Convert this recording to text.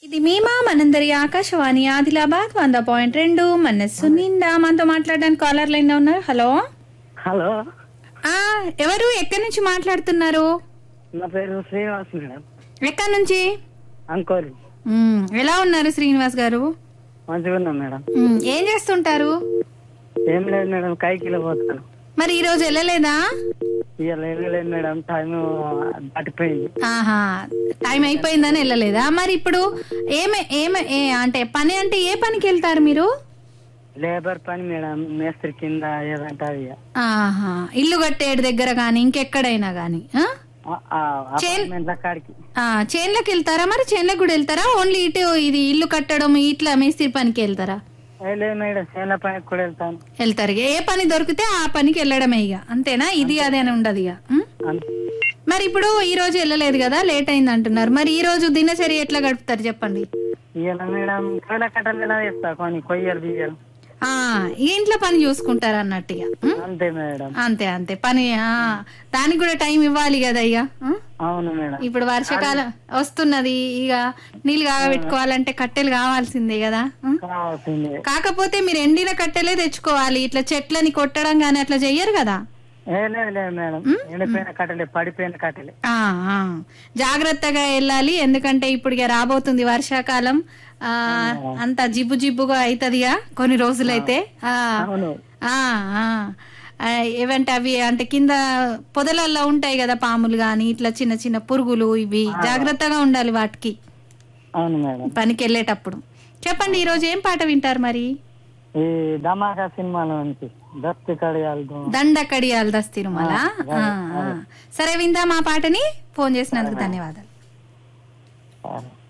ఇది మేమా మనందరి ఆకాశవాణి ఆదిలాబాద్ వంద పాయింట్ రెండు మనస్సు నిండా మనతో మాట్లాడడానికి కాలర్ లైన్ లో ఉన్నారు హలో హలో ఆ ఎవరు ఎక్కడి నుంచి మాట్లాడుతున్నారు నా పేరు శ్రీనివాస్ మేడం ఎక్కడి నుంచి అంకోరి మ్, ఎలా ఉన్నారు శ్రీనివాస్ గారు మంచిగా ఉన్నాం మేడం మ్, ఏం చేస్తుంటారు ఏం లేదు మేడం కైకిలో పోతాను మరి ఈ రోజు వెళ్ళలేదా ఇవాళ వెళ్ళలేదు మేడం టైం దాటిపోయింది ఆహా టైం అయిపోయిందని వెళ్ళలేదా మరి ఇప్పుడు ఏమే ఏమే ఏ అంటే పని అంటే ఏ పనికి వెళ్తారు మీరు లేబర్ పని మేడం మేస్త్రి కింద ఏదంటే అది ఆహా ఇల్లు కట్టేడు దగ్గర కానీ ఇంకెక్కడైనా కానీ అపార్ట్మెంట్ల కాడికి చేన్లకు వెళ్తారా మరి చేన్లకు కూడా వెళ్తారా ఓన్లీ ఇటు ఇది ఇల్లు కట్టడం ఇట్లా మేస్త్రి పనికి వెళ్తారా ఏ లేదు మేడం చేనుల పనికి కూడా వెళ్తాను వెళ్తారు ఇక. ఏ పని దొరికితే ఆ పనికి వెళ్ళడమే ఇక అంతేనా ఇది అదే అని ఉండదు ఇక ఉం? అంతే మరి ఇప్పుడు ఈ రోజు వెళ్ళలేదు కదా లేట్ అయింది అంటున్నారు మరి ఈ రోజు దినచర్య ఎట్లా గడుపుతారు చెప్పండి ఇవాళ మేడం కోయిల కట్టలు ఎలా వేస్తా కొన్ని కొయ్యలు బియ్యలు ఆ ఈ ఇంట్లో పని చూసుకుంటారు అన్నట్టు ఇక ఉం? అంతే మేడం అంతే అంతే పని ఆ, దానికి కూడా టైం ఇవ్వాలి కదా ఇక ఉం? అవును మేడం ఇప్పుడు వర్షాకాలం వస్తున్నది ఇక నీళ్ళు కాగబెట్టుకోవాలంటే కట్టెలు కావాల్సిందే కదా ఉం? కావాల్సిందే కాకపోతే మీరు ఎండిన కట్టెలే తెచ్చుకోవాలి ఇట్లా చెట్లని కొట్టడం కానీ అట్లా చెయ్యరు కదా ఏ లేదు లేదు మేడం ఎండిపోయిన కట్టలే పడిపోయిన కట్టలే ఆ, ఆ. జాగ్రత్తగా వెళ్ళాలి ఎందుకంటే ఇప్పుడు ఇక రాబోతుంది వర్షాకాలం ఆ అంత జిబ్బు జిబ్బుగా అవుతుందిగా కొన్ని రోజులైతే ఆ అవును ఆ, ఆ. ఆ, ఏవంటే అవి అంటే కింద పొదలల్లో ఉంటాయి కదా పాములు గాని ఇట్లా చిన్న చిన్న పురుగులు ఇవి జాగ్రత్తగా ఉండాలి వాటికి అవును మేడం పనికి వెళ్ళేటప్పుడు చెప్పండి ఈ రోజు ఏం పాట వింటారు మరి ఈ ధమాకా సినిమాలో నుంచి దస్తి కడియాలు దండ కడియాల్ దస్ తిరుమల ఆ, ఆ. సరే విందాం ఆ పాటని ఫోన్ చేసినందుకు ధన్యవాదాలు సరే